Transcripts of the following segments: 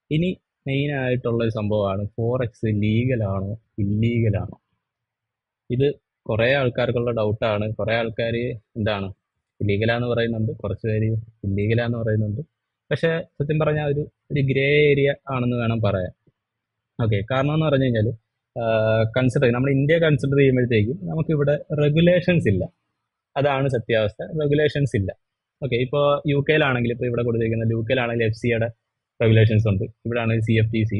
ഇനി മെയിൻ ആയിട്ടുള്ള ഒരു സംഭവമാണ് ഫോറക്സ് ലീഗലാണോ ഇല്ലീഗലാണോ ഇത് കുറേ ആൾക്കാർക്കുള്ള ഡൗട്ടാണ് കുറേ ആൾക്കാർ എന്താണ് ഇല്ലീഗലാന്ന് പറയുന്നുണ്ട് കുറച്ച് പേര് ഇല്ലീഗലാന്ന് പറയുന്നുണ്ട് പക്ഷെ സത്യം പറഞ്ഞാൽ ഒരു ഒരു ഗ്രേ ഏരിയ ആണെന്ന് വേണം പറയാൻ ഓക്കെ കാരണം എന്ന് പറഞ്ഞു കഴിഞ്ഞാൽ കൺസിഡർ നമ്മൾ ഇന്ത്യ കൺസിഡർ ചെയ്യുമ്പോഴത്തേക്കും നമുക്കിവിടെ റെഗുലേഷൻസ് ഇല്ല അതാണ് സത്യാവസ്ഥ റെഗുലേഷൻസ് ഇല്ല ഓക്കെ ഇപ്പോൾ യു കെയിലാണെങ്കിൽ ഇപ്പോൾ ഇവിടെ കൊടുത്തിരിക്കുന്ന യു കെയിലാണെങ്കിൽ എഫ് സിയുടെ റെഗുലേഷൻസ് ഉണ്ട് ഇവിടെ ആണെങ്കിൽ C F T C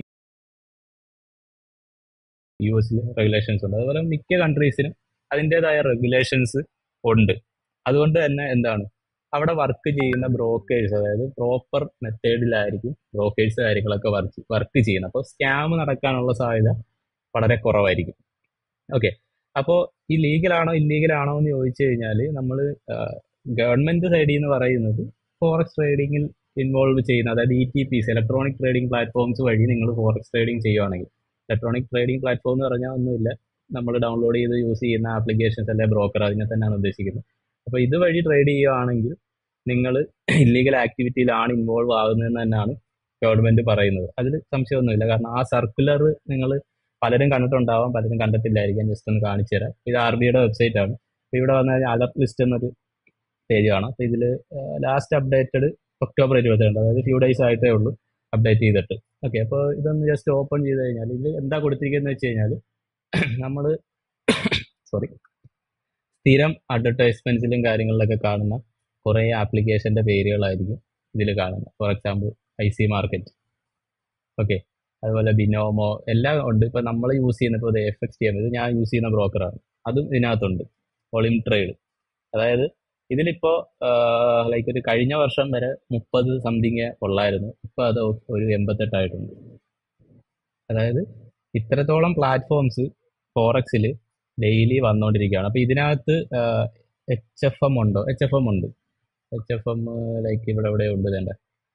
U എസിൽ റെഗുലേഷൻസ് ഉണ്ട് അതുപോലെ മിക്ക കൺട്രീസിനും അതിൻ്റെതായ റെഗുലേഷൻസ് ഉണ്ട് അതുകൊണ്ട് തന്നെ എന്താണ് അവിടെ വർക്ക് ചെയ്യുന്ന ബ്രോക്കേഴ്സ് അതായത് പ്രോപ്പർ മെത്തേഡിലായിരിക്കും ബ്രോക്കേഴ്സ് കാര്യങ്ങളൊക്കെ വർക്ക് വർക്ക് ചെയ്യുന്നത് അപ്പോൾ സ്കാം നടക്കാനുള്ള സാധ്യത വളരെ കുറവായിരിക്കും ഓക്കെ അപ്പോൾ ഈ ലീഗലാണോ ഇല്ലീഗലാണോ എന്ന് ചോദിച്ചു കഴിഞ്ഞാൽ നമ്മൾ ഗവൺമെന്റ് സൈഡിൽ നിന്ന് പറയുന്നത് ഫോറക്സ് ട്രേഡിങ്ങിൽ ഇൻവോൾവ് ചെയ്യുന്ന അതായത് E T P electronic trading platforms വഴി നിങ്ങൾ ഫോറക്സ് ട്രേഡിംഗ് ചെയ്യുവാണെങ്കിൽ ഇലക്ട്രോണിക് ട്രേഡിംഗ് പ്ലാറ്റ്ഫോം എന്ന് പറഞ്ഞാൽ ഒന്നുമില്ല നമ്മൾ ഡൗൺലോഡ് ചെയ്ത് യൂസ് ചെയ്യുന്ന ആപ്ലിക്കേഷൻസ് അല്ലെ ബ്രോക്കർ അതിനെ തന്നെയാണ് ഉദ്ദേശിക്കുന്നത് അപ്പോൾ ഇതുവഴി ട്രേഡ് ചെയ്യുകയാണെങ്കിൽ നിങ്ങൾ ഇല്ലീഗൽ ആക്ടിവിറ്റിയിലാണ് ഇൻവോൾവ് ആകുന്നതെന്ന് തന്നെയാണ് ഗവൺമെന്റ് പറയുന്നത് അതിൽ സംശയമൊന്നുമില്ല കാരണം ആ സർക്കുലർ നിങ്ങൾ പലരും കണ്ടിട്ടുണ്ടാവാം പലരും കണ്ടിട്ടില്ലായിരിക്കാം ജസ്റ്റ് ഒന്ന് കാണിച്ചു തരാം ഇത് ആർ ബിയുടെ വെബ്സൈറ്റ് ആണ് അപ്പോൾ ഇവിടെ വന്നു കഴിഞ്ഞാൽ അലർട്ട് ലിസ്റ്റ് എന്നൊരു പേജ് കാണാം അപ്പോൾ ഇതിൽ ലാസ്റ്റ് അപ്ഡേറ്റഡ് ഒക്ടോബർ ഇരുപത്തിരണ്ട് അതായത് ഫ്യൂ ഡേയ്സ് ആയിട്ടേ ഉള്ളൂ അപ്ഡേറ്റ് ചെയ്തിട്ട് ഓക്കെ അപ്പോൾ ഇതൊന്ന് ജസ്റ്റ് ഓപ്പൺ ചെയ്ത് കഴിഞ്ഞാൽ ഇതിൽ എന്താ കൊടുത്തിരിക്കുന്നത് വെച്ച് കഴിഞ്ഞാൽ നമ്മൾ സോറി സ്ഥിരം അഡ്വർടൈസ്മെന്റ്സിലും കാര്യങ്ങളിലൊക്കെ കാണുന്ന കുറേ ആപ്ലിക്കേഷന്റെ പേരുകളായിരിക്കും ഇതിൽ കാണുന്നത് for example I C market okay അതുപോലെ ബിനോമോ എല്ലാം ഉണ്ട് ഇപ്പൊ നമ്മൾ യൂസ് ചെയ്യുന്ന ഇപ്പോൾ എഫ് എക്സ് ടി എം ഇത് ഞാൻ യൂസ് ചെയ്യുന്ന ബ്രോക്കറാണ് അതും ഇതിനകത്തുണ്ട് ഒളിം ട്രേഡ് അതായത് ഇതിലിപ്പോ ലൈക്ക് ഒരു കഴിഞ്ഞ വർഷം വരെ മുപ്പത് സംതിങ് ഉള്ളായിരുന്നു ഇപ്പൊ അത് ഒരു എൺപത്തെട്ടായിട്ടുണ്ട് അതായത് ഇത്രത്തോളം പ്ലാറ്റ്ഫോംസ് ഫോറക്സിൽ ഡെയിലി വന്നുകൊണ്ടിരിക്കുകയാണ് അപ്പൊ ഇതിനകത്ത് എച്ച് എഫ് എം ഉണ്ടോ എച്ച് എഫ് എം ഉണ്ട് എച്ച് എഫ് എം ലൈക്ക് ഇവിടെ ഇവിടെ ഉണ്ട് വേണ്ട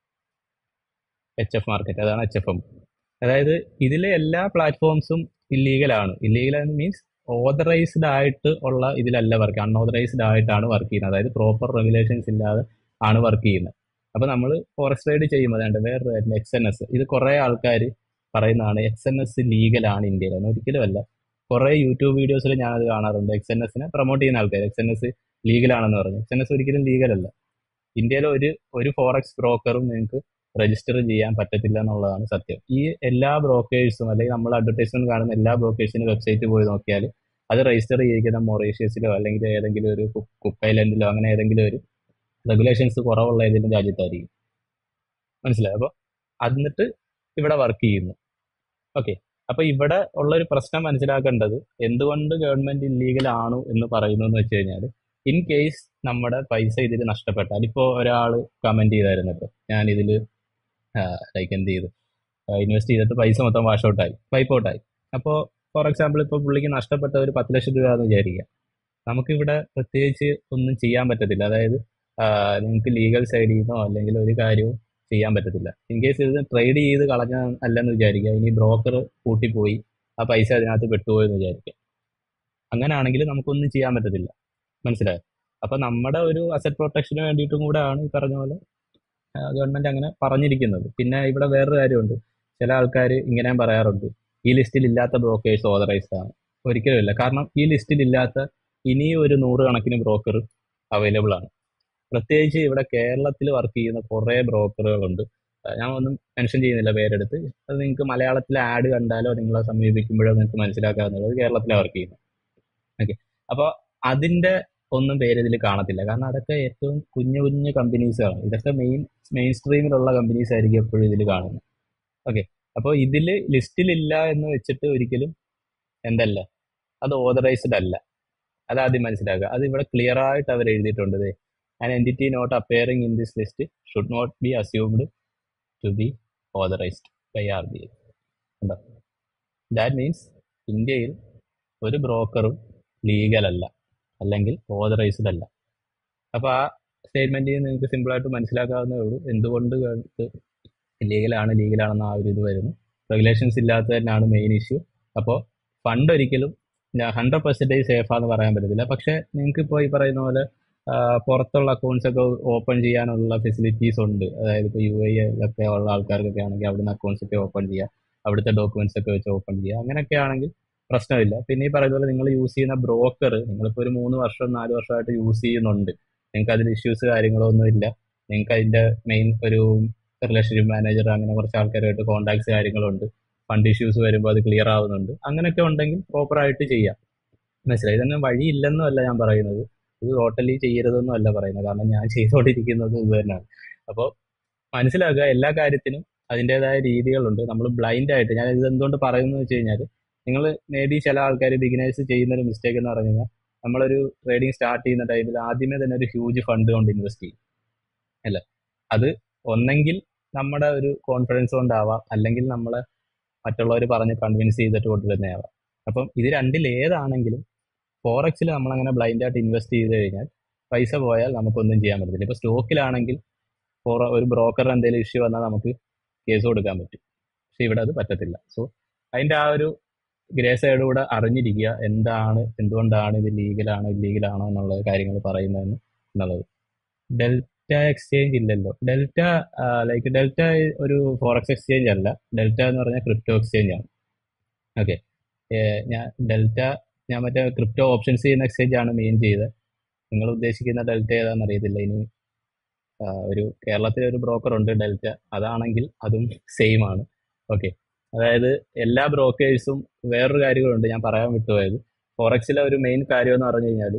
എച്ച് എഫ് മാർക്കറ്റ് അതാണ് എച്ച് എഫ് എം അതായത് ഇതിലെ എല്ലാ പ്ലാറ്റ്ഫോംസും ഇല്ലീഗലാണ് ഇല്ലീഗൽ മീൻസ് ഓതറൈസ്ഡ് ആയിട്ട് ഉള്ള ഇതിലല്ല വർക്ക് അൺഓതറൈസ്ഡ് ആയിട്ടാണ് വർക്ക് ചെയ്യുന്നത് അതായത് പ്രോപ്പർ റെഗുലേഷൻസ് ഇല്ലാതെ ആണ് വർക്ക് ചെയ്യുന്നത് അപ്പൊ നമ്മൾ ഫോറസ്റ്റ് റൈഡ് ചെയ്യുമ്പോൾ വേണ്ട വേറെ എക്സ് എൻ എസ് ഇത് കുറെ ആൾക്കാർ പറയുന്നതാണ് എക്സ് എൻ എസ് ലീഗലാണ് ഇന്ത്യയിൽ എന്ന് ഒരിക്കലും അല്ല കുറെ യൂട്യൂബ് വീഡിയോസിൽ ഞാനത് കാണാറുണ്ട് എക്സ് എൻ എസിനെ പ്രൊമോട്ട് ചെയ്യുന്ന ആൾക്കാർ എക്സ് എൻ എസ് ലീഗലാണെന്ന് പറഞ്ഞു എക്സ് എൻ എസ് ഒരിക്കലും ലീഗലല്ല ഇന്ത്യയിലെ ഒരു ഒരു ഫോറക്സ് ബ്രോക്കറും നിങ്ങൾക്ക് രജിസ്റ്റർ ചെയ്യാൻ പറ്റത്തില്ല എന്നുള്ളതാണ് സത്യം ഈ എല്ലാ ബ്രോക്കേഴ്സും അല്ലെങ്കിൽ നമ്മൾ അഡ്വർടൈസ്മെന്റ് കാണുന്ന എല്ലാ ബ്രോക്കേഴ്സിന്റെ വെബ്സൈറ്റിൽ പോയി നോക്കിയാൽ അത് രജിസ്റ്റർ ചെയ്യിക്കുന്ന മൊറീഷ്യസിലോ അല്ലെങ്കിൽ ഏതെങ്കിലും ഒരു കുക്ക് ഐലൻഡിലോ അങ്ങനെ ഏതെങ്കിലും ഒരു റെഗുലേഷൻസ് കുറവുള്ള ഏതെങ്കിലും രാജ്യത്തായിരിക്കും മനസ്സിലായി അപ്പോൾ എന്നിട്ട് ഇവിടെ വർക്ക് ചെയ്യുന്നു ഓക്കെ അപ്പൊ ഇവിടെ ഉള്ള ഒരു പ്രശ്നം മനസ്സിലാക്കേണ്ടത് എന്തുകൊണ്ട് ഗവൺമെന്റ് ഇല്ലീഗൽ ആണു എന്ന് പറയുന്നു എന്ന് വെച്ച് കഴിഞ്ഞാൽ ഇൻ കേസ് നമ്മുടെ പൈസ ഇതിൽ നഷ്ടപ്പെട്ടാൽ ഇപ്പോൾ ഒരാൾ കമന്റ് ചെയ്തായിരുന്നു ഇപ്പോൾ ഞാൻ ഇതിൽ ലൈക്ക് എന്ത് ചെയ്തു ഇൻവെസ്റ്റ് ചെയ്തിട്ട് പൈസ മൊത്തം വാഷ് ഔട്ടായി വൈപ്പ് ഔട്ടായി അപ്പോൾ ഫോർ എക്സാമ്പിൾ ഇപ്പോൾ പുള്ളിക്ക് നഷ്ടപ്പെട്ട ഒരു പത്ത് ലക്ഷം രൂപ എന്ന് വിചാരിക്കുക നമുക്കിവിടെ പ്രത്യേകിച്ച് ഒന്നും ചെയ്യാൻ പറ്റത്തില്ല അതായത് നിങ്ങൾക്ക് ലീഗൽ സൈഡിൽ നിന്നോ അല്ലെങ്കിൽ ഒരു കാര്യവും ചെയ്യാൻ പറ്റത്തില്ല ഇൻ കേസ് ഇത് ട്രേഡ് ചെയ്ത് കളഞ്ഞ അല്ലെന്ന് വിചാരിക്കുക ഇനി ബ്രോക്കർ കൂട്ടിപ്പോയി ആ പൈസ അതിനകത്ത് പെട്ടുപോയെന്ന് വിചാരിക്കുക അങ്ങനെയാണെങ്കിൽ നമുക്കൊന്നും ചെയ്യാൻ പറ്റത്തില്ല മനസ്സിലായോ അപ്പൊ നമ്മുടെ ഒരു അസറ്റ് പ്രൊട്ടക്ഷന് വേണ്ടിയിട്ടും കൂടെ ആണ് ഈ പറഞ്ഞ പോലെ ഗവൺമെന്റ് അങ്ങനെ പറഞ്ഞിരിക്കുന്നത് പിന്നെ ഇവിടെ വേറൊരു കാര്യമുണ്ട് ചില ആൾക്കാർ ഇങ്ങനെ പറയാറുണ്ട് ഈ ലിസ്റ്റിൽ ഇല്ലാത്ത ബ്രോക്കേഴ്സ് ഓതറൈസ്ഡ് ആണ് ഒരിക്കലും ഇല്ല കാരണം ഈ ലിസ്റ്റിൽ ഇല്ലാത്ത ഇനിയും ഒരു നൂറ് കണക്കിന് ബ്രോക്കർ അവൈലബിൾ ആണ് പ്രത്യേകിച്ച് ഇവിടെ കേരളത്തിൽ വർക്ക് ചെയ്യുന്ന കുറേ ബ്രോക്കറുകളുണ്ട് ഞാൻ ഒന്നും മെൻഷൻ ചെയ്യുന്നില്ല പേരെടുത്ത് അത് നിങ്ങൾക്ക് മലയാളത്തിലെ ആഡ് കണ്ടാലോ നിങ്ങളെ സമീപിക്കുമ്പോഴോ നിങ്ങൾക്ക് മനസ്സിലാക്കാവുന്നത് കേരളത്തിലെ വർക്ക് ചെയ്യുന്നത് ഓക്കെ അപ്പോൾ അതിന്റെ ഒന്നും പേര് ഇതിൽ കാണത്തില്ല കാരണം അതൊക്കെ ഏറ്റവും കുഞ്ഞു കുഞ്ഞു കമ്പനീസാണ് ഇതൊക്കെ മെയിൻ മെയിൻ സ്ട്രീമിലുള്ള കമ്പനീസ് ആയിരിക്കും എപ്പോഴും ഇതിൽ കാണുന്നത് ഓക്കെ അപ്പോൾ ഇതിൽ ലിസ്റ്റിലില്ല എന്ന് വെച്ചിട്ട് ഒരിക്കലും എന്തല്ല അത് ഓതറൈസ്ഡ് അല്ല അത് ആദ്യം മനസ്സിലാക്കുക അത് ഇവിടെ ക്ലിയർ ആയിട്ട് അവർ എഴുതിയിട്ടുണ്ട് they an entity not appearing in this list should not be assumed to be authorised by R B I ഉണ്ടോ ദാറ്റ് മീൻസ് ഇന്ത്യയിൽ ഒരു ബ്രോക്കറും ലീഗൽ അല്ല അല്ലെങ്കിൽ ഓതറൈസ്ഡ് അല്ല അപ്പോൾ ആ സ്റ്റേറ്റ്മെന്റിൽ നിങ്ങൾക്ക് സിമ്പിളായിട്ട് മനസ്സിലാക്കാവുന്നേ ഉള്ളൂ എന്തുകൊണ്ട് ലീഗലാണ് ലീഗലാണെന്ന് ആ ഒരു ഇത് വരുന്നു റെഗുലേഷൻസ് ഇല്ലാത്തത് തന്നെയാണ് മെയിൻ ഇഷ്യൂ അപ്പോൾ ഫണ്ട് ഒരിക്കലും ഹൺഡ്രഡ് പെർസെൻറ്റേജ് സേഫാന്ന് പറയാൻ പറ്റത്തില്ല പക്ഷേ നിങ്ങൾക്ക് ഇപ്പോൾ ഈ പറയുന്ന പോലെ പുറത്തുള്ള അക്കൗണ്ട്സ് ഒക്കെ ഓപ്പൺ ചെയ്യാനുള്ള ഫെസിലിറ്റീസ് ഉണ്ട് അതായത് ഇപ്പോൾ യു എ ഒക്കെ ഉള്ള ആൾക്കാർക്കൊക്കെ ആണെങ്കിൽ അവിടുന്ന് അക്കൗണ്ട്സ് ഒക്കെ ഓപ്പൺ ചെയ്യുക അവിടുത്തെ ഡോക്യുമെന്റ്സ് ഒക്കെ വെച്ച് ഓപ്പൺ ചെയ്യുക അങ്ങനെയൊക്കെ ആണെങ്കിൽ പ്രശ്നമില്ല പിന്നെ ഈ പറയുന്ന പോലെ നിങ്ങൾ യൂസ് ചെയ്യുന്ന ബ്രോക്കർ നിങ്ങളിപ്പോൾ ഒരു മൂന്ന് വർഷം നാല് വർഷമായിട്ട് യൂസ് ചെയ്യുന്നുണ്ട് നിങ്ങൾക്ക് അതിൽ ഇഷ്യൂസ് കാര്യങ്ങളോ ഒന്നും ഇല്ല നിങ്ങൾക്ക് അതിന്റെ മെയിൻ ഒരു റിലേഷൻഷിപ്പ് മാനേജർ അങ്ങനെ കുറച്ച് ആൾക്കാരുമായിട്ട് കോൺടാക്ട്സ് കാര്യങ്ങളുണ്ട് ഫണ്ട് ഇഷ്യൂസ് വരുമ്പോൾ അത് ക്ലിയർ ആവുന്നുണ്ട് അങ്ങനെയൊക്കെ ഉണ്ടെങ്കിൽ പ്രോപ്പറായിട്ട് ചെയ്യാം മനസ്സിലായി ഇതൊന്നും വഴിയില്ലെന്നും അല്ല ഞാൻ പറയുന്നത് ഇത് ടോട്ടലി ചെയ്യരുതെന്നും അല്ല പറയുന്നത് കാരണം ഞാൻ ചെയ്തുകൊണ്ടിരിക്കുന്നത് ഇത് തന്നെയാണ് അപ്പോൾ മനസ്സിലാക്കുക എല്ലാ കാര്യത്തിനും അതിൻ്റെതായ രീതികളുണ്ട് നമ്മൾ ബ്ലൈൻഡ് ആയിട്ട് ഞാൻ ഇത് എന്തുകൊണ്ട് പറയുന്നത് വെച്ച് കഴിഞ്ഞാൽ നിങ്ങൾ മേ ബി ചില ആൾക്കാർ ബിഗിനേഴ്സ് ചെയ്യുന്ന ഒരു മിസ്റ്റേക്ക് എന്ന് പറഞ്ഞു കഴിഞ്ഞാൽ നമ്മളൊരു ട്രേഡിംഗ് സ്റ്റാർട്ട് ചെയ്യുന്ന ടൈമിൽ ആദ്യമേ തന്നെ ഒരു ഹ്യൂജ് ഫണ്ട് കൊണ്ട് ഇൻവെസ്റ്റ് ചെയ്യും അല്ല അത് ഒന്നെങ്കിൽ നമ്മുടെ ഒരു കോൺഫിഡൻസ് കൊണ്ടാവാം അല്ലെങ്കിൽ നമ്മളെ മറ്റുള്ളവർ പറഞ്ഞ് കൺവിൻസ് ചെയ്തിട്ട് കൊണ്ടുവരുന്നതാവാം അപ്പം ഇത് രണ്ടിൽ ഏതാണെങ്കിലും ഫോറക്സിൽ നമ്മളങ്ങനെ ബ്ലൈൻഡ് ആയിട്ട് ഇൻവെസ്റ്റ് ചെയ്ത് കഴിഞ്ഞാൽ പൈസ പോയാൽ നമുക്കൊന്നും ചെയ്യാൻ പറ്റത്തില്ല ഇപ്പോൾ സ്റ്റോക്കിലാണെങ്കിൽ ഫോർ ഒരു ബ്രോക്കറിന് എന്തെങ്കിലും ഇഷ്യൂ വന്നാൽ നമുക്ക് കേസ് കൊടുക്കാൻ പറ്റും പക്ഷെ ഇവിടെ അത് പറ്റത്തില്ല സോ അതിൻ്റെ ആ ഒരു ഗ്രേ സൈഡ് കൂടെ അറിഞ്ഞിരിക്കുക എന്താണ് എന്തുകൊണ്ടാണ് ഇത് ലീഗലാണോ ഇല്ലീഗലാണോ എന്നുള്ള കാര്യങ്ങൾ പറയുന്നതെന്ന് എന്നുള്ളത് ഡെൽറ്റ എക്സ്ചേഞ്ച് ഇല്ലല്ലോ ഡെൽറ്റ ലൈക്ക് ഡെൽറ്റ ഒരു ഫോറക്സ് എക്സ്ചേഞ്ച് അല്ല ഡെൽറ്റ എന്ന് പറഞ്ഞാൽ ക്രിപ്റ്റോ എക്സ്ചേഞ്ച് ആണ് ഓക്കെ ഞാൻ ഡെൽറ്റ ഞാൻ മറ്റേ ക്രിപ്റ്റോ ഓപ്ഷൻസ് ചെയ്യുന്ന എക്സ്ചേഞ്ച് ആണ് മെയിൻ ചെയ്തത് നിങ്ങൾ ഉദ്ദേശിക്കുന്ന ഡെൽറ്റ ഏതാണെന്ന് അറിയത്തില്ല ഇനി ആ, ഒരു കേരളത്തിലെ ഒരു ബ്രോക്കർ ഉണ്ട് ഡെൽറ്റ അതാണെങ്കിൽ അതും സെയിം ആണ് ഓക്കെ അതായത് എല്ലാ ബ്രോക്കേഴ്സും വേറൊരു കാര്യങ്ങളുണ്ട് ഞാൻ പറയാൻ വിട്ടുപോയത് ഫോറക്സിലെ ഒരു മെയിൻ കാര്യം എന്ന് പറഞ്ഞു കഴിഞ്ഞാൽ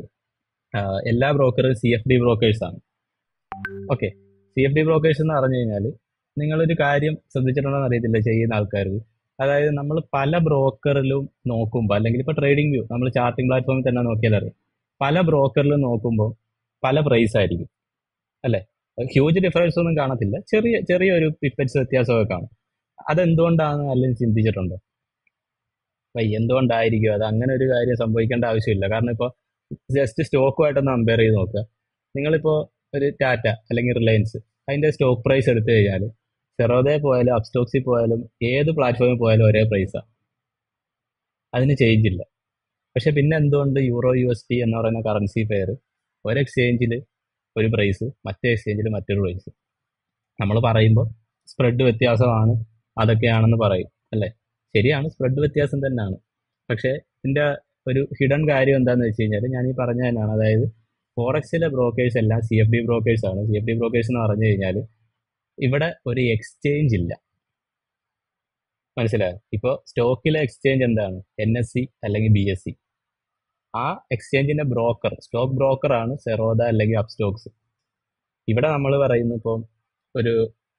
എല്ലാ ബ്രോക്കറും സി എഫ് ഡി ബ്രോക്കേഴ്സ് ആണ് okay C F D brokers എന്ന് പറഞ്ഞു കഴിഞ്ഞാൽ നിങ്ങളൊരു കാര്യം ശ്രദ്ധിച്ചിട്ടുണ്ടോ എന്ന് അറിയത്തില്ല ചെയ്യുന്ന ആൾക്കാർക്ക് അതായത് നമ്മൾ പല ബ്രോക്കറിലും നോക്കുമ്പോൾ അല്ലെങ്കിൽ ഇപ്പോൾ ട്രേഡിംഗ് വ്യൂ നമ്മൾ ചാർട്ടിംഗ് പ്ലാറ്റ്ഫോമിൽ തന്നെ നോക്കിയാൽ അറിയാം പല ബ്രോക്കറിലും നോക്കുമ്പോൾ പല പ്രൈസ് ആയിരിക്കും അല്ലെ ഹ്യൂജ് ഡിഫറൻസ് ഒന്നും കാണത്തില്ല ചെറിയ ചെറിയൊരു പിപ്പറ്റ്സ് വ്യത്യാസമൊക്കെ കാണും അതെന്തുകൊണ്ടാണ് അല്ലെങ്കിൽ ചിന്തിച്ചിട്ടുണ്ടോ വൈ എന്തുകൊണ്ടായിരിക്കും അത് അങ്ങനെ ഒരു കാര്യം സംഭവിക്കേണ്ട ആവശ്യമില്ല കാരണം ഇപ്പോൾ ജസ്റ്റ് സ്റ്റോക്കുമായിട്ടൊന്ന് കമ്പയർ ചെയ്ത് നോക്കുക നിങ്ങളിപ്പോൾ ഒരു ടാറ്റ അല്ലെങ്കിൽ റിലയൻസ് അതിന്റെ സ്റ്റോക്ക് പ്രൈസ് എടുത്തു കഴിഞ്ഞാൽ സെറോദേ പോയാലും അപ്സ്റ്റോക്സിൽ പോയാലും ഏത് പ്ലാറ്റ്ഫോമിൽ പോയാലും ഒരേ പ്രൈസാണ് അതിന് ചേഞ്ച് ഇല്ല പക്ഷെ പിന്നെ എന്തുകൊണ്ട് യൂറോ യു എസ് ടി എന്ന് പറയുന്ന കറൻസി പെയർ ഒരു എക്സ്ചേഞ്ചിൽ ഒരു പ്രൈസ് മറ്റേ എക്സ്ചേഞ്ചിൽ മറ്റൊരു പ്രൈസ് നമ്മൾ പറയുമ്പോൾ സ്പ്രെഡ് വ്യത്യാസമാണ് അതൊക്കെയാണെന്ന് പറയും അല്ലേ ശരിയാണ് സ്പ്രെഡ് വ്യത്യാസം തന്നെയാണ് പക്ഷേ ഇതിന്റെ ഒരു ഹിഡൻ കാര്യം എന്താണെന്ന് വെച്ച് കഴിഞ്ഞാൽ ഞാൻ ഈ പറഞ്ഞ തന്നെയാണ് അതായത് ഫോറക്സിലെ ബ്രോക്കേഴ്സ് എല്ലാം സി എഫ് ഡി ബ്രോക്കേഴ്സ് ആണ് സി എഫ് ഡി ബ്രോക്കേഴ്സ് എന്ന് പറഞ്ഞു കഴിഞ്ഞാൽ ഇവിടെ ഒരു എക്സ്ചേഞ്ച് ഇല്ല മനസ്സിലായോ ഇപ്പോൾ സ്റ്റോക്കിലെ എക്സ്ചേഞ്ച് എന്താണ് എൻ എസ് സി അല്ലെങ്കിൽ ബി എസ് സി ആ എക്സ്ചേഞ്ചിന്റെ ബ്രോക്കർ സ്റ്റോക്ക് ബ്രോക്കർ ആണ് സെറോദ അല്ലെങ്കിൽ അപ്സ്റ്റോക്സ് ഇവിടെ നമ്മൾ പറയുന്നു ഇപ്പം ഒരു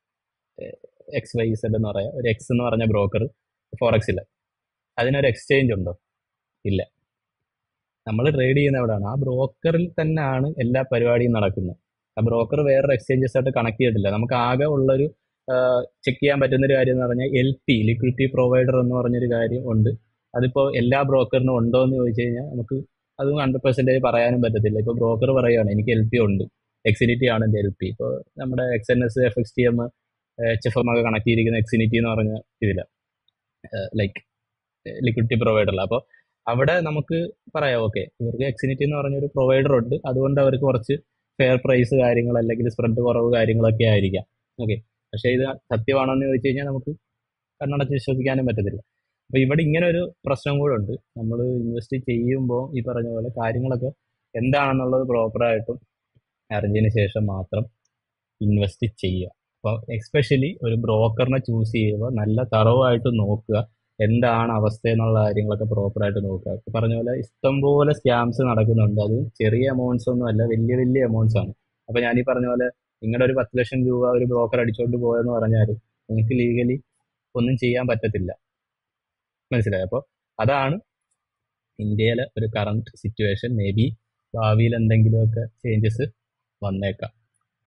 എക്സ് വൈ സെഡ് എന്ന് പറയാം ഒരു എക്സ് എന്ന് പറഞ്ഞ ബ്രോക്കർ ഫോറക്സിൽ അതിനൊരു എക്സ്ചേഞ്ച് ഉണ്ടോ ഇല്ല നമ്മൾ ട്രേഡ് ചെയ്യുന്ന എവിടെയാണ് ആ ബ്രോക്കറിൽ തന്നെയാണ് എല്ലാ പരിപാടിയും നടക്കുന്നത് ആ ബ്രോക്കർ വേറൊരു എക്സ്ചേഞ്ചസ് ആയിട്ട് കണക്ട് ചെയ്തിട്ടില്ല നമുക്ക് ആകെ ഉള്ളൊരു ചെക്ക് ചെയ്യാൻ പറ്റുന്ന ഒരു കാര്യം എന്ന് പറഞ്ഞാൽ എൽ പി ലിക്വിഡിറ്റി പ്രൊവൈഡർ എന്ന് പറഞ്ഞൊരു കാര്യം ഉണ്ട് അതിപ്പോൾ എല്ലാ ബ്രോക്കറിനും ഉണ്ടോ എന്ന് ചോദിച്ചു കഴിഞ്ഞാൽ നമുക്ക് അത് ഹൺഡ്രഡ് പെർസെൻറ്റേജ് പറയാനും പറ്റത്തില്ല ഇപ്പോൾ ബ്രോക്കർ പറയുകയാണ് എനിക്ക് എൽ പി ഉണ്ട് എക്സിനിറ്റി ആണ് എൻ്റെ എൽ പി ഇപ്പോൾ നമ്മുടെ X N S F X T M H F M ഒക്കെ കണക്ട് ചെയ്തിരിക്കുന്ന എക്സിനിറ്റി എന്ന് പറഞ്ഞ ഇതിലാണ് ലൈക്ക് ലിക്വിഡിറ്റി പ്രൊവൈഡറിൽ അപ്പോൾ അവിടെ നമുക്ക് പറയാം ഓക്കെ ഇവർക്ക് എക്സിനിറ്റി എന്ന് പറഞ്ഞൊരു പ്രൊവൈഡർ ഉണ്ട് അതുകൊണ്ട് അവർക്ക് കുറച്ച് ഫെയർ പ്രൈസ് കാര്യങ്ങൾ അല്ലെങ്കിൽ സ്പ്രെഡ് കുറവ് കാര്യങ്ങളൊക്കെ ആയിരിക്കാം ഓക്കെ പക്ഷേ ഇത് സത്യമാണോ എന്ന് ചോദിച്ചു കഴിഞ്ഞാൽ നമുക്ക് കണ്ണടച്ച് വിശ്വസിക്കാനും പറ്റത്തില്ല അപ്പൊ ഇവിടെ ഇങ്ങനെ ഒരു പ്രശ്നം കൂടെ ഉണ്ട് നമ്മൾ ഇൻവെസ്റ്റ് ചെയ്യുമ്പോൾ ഈ പറഞ്ഞ പോലെ കാര്യങ്ങളൊക്കെ എന്താണെന്നുള്ളത് പ്രോപ്പറായിട്ടും അറിഞ്ഞതിന് ശേഷം മാത്രം ഇൻവെസ്റ്റ് ചെയ്യുക അപ്പോൾ എക്സ്പെഷ്യലി ഒരു ബ്രോക്കറിനെ ചൂസ് ചെയ്യുമ്പോൾ നല്ല തറവായിട്ട് നോക്കുക എന്താണ് അവസ്ഥ എന്നുള്ള കാര്യങ്ങളൊക്കെ പ്രോപ്പറായിട്ട് നോക്കുക ഇപ്പൊ പറഞ്ഞ പോലെ ഇഷ്ടംപോലെ സ്കാംസ് നടക്കുന്നുണ്ട് അത് ചെറിയ എമൗണ്ട്സ് ഒന്നും അല്ല വലിയ വലിയ എമൗണ്ട്സ് ആണ് അപ്പൊ ഞാൻ ഈ പറഞ്ഞ പോലെ നിങ്ങളുടെ ഒരു പത്ത് ലക്ഷം രൂപ ഒരു ബ്രോക്കർ അടിച്ചോണ്ട് പോയെന്ന് പറഞ്ഞാൽ നിങ്ങൾക്ക് ലീഗലി ഒന്നും ചെയ്യാൻ പറ്റത്തില്ല മനസ്സിലായി അപ്പോൾ അതാണ് ഇന്ത്യയിലെ ഒരു കറണ്ട് സിറ്റുവേഷൻ മേ ബി ഭാവിയിൽ എന്തെങ്കിലുമൊക്കെ ചേഞ്ചസ് വന്നേക്കാം